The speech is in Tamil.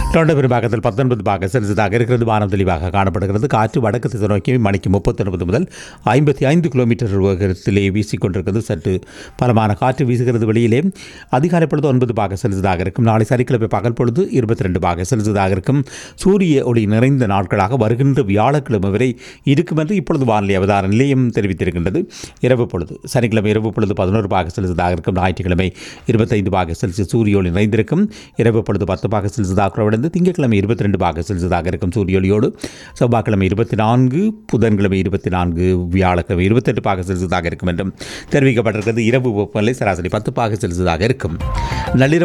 தொண்டை பெரும்பாக்கத்தில் பத்தொன்பது பாக செல்சியஸாக இருக்கிறது வானம் தெளிவாக காணப்படுகிறது காற்று வடக்கு திசை நோக்கி மணிக்கு முப்பத்தொன்பது முதல் ஐம்பத்தி ஐந்து கிலோமீட்டர் வேகத்திலே வீசிக்கொண்டிருக்கிறது சற்று பலமான காற்று வீசுகிறது வெளியிலே அதிகாலை பொழுது ஒன்பது பாக செல்சியஸாக இருக்கும் நாளை சனிக்கிழமை பகல் பொழுது இருபத்தி ரெண்டு பாக செல்சியஸாக இருக்கும் சூரிய ஒளி நிறைந்த நாட்களாக வருகின்ற வியாழக்கிழமை வரை இருக்கும் என்று இப்பொழுது வானிலை அவதார நிலையம் தெரிவித்திருக்கின்றது இரவு பொழுது சனிக்கிழமை இரவு பொழுது பதினோரு பாக செல்சியஸாக இருக்கும் ஞாயிற்றுக்கிழமை இருபத்தைந்து பாக செல்சியஸ் சூரிய ஒளி நிறைந்திருக்கும் இரவு பொழுது பத்து பாக செல்சியஸாக குறைவடைந்து திங்கட்கிழமை இருபத்தி ரெண்டு பாக செல்சியஸாக இருக்கும் சூரிய ஒளியோடு செவ்வாய்க்கிழமை இருபத்தி நான்கு புதன்கிழமை இருபத்தி நான்கு வியாழக்கிழமை இருபத்தெட்டு பாக செல்சியஸாக இருக்கும் என்றும் தெரிவிக்கப்பட்டிருக்கிறது இரவு வெப்பநிலை சராசரி பத்து பாக செல்சியஸாக இருக்கும் நள்ளிரவு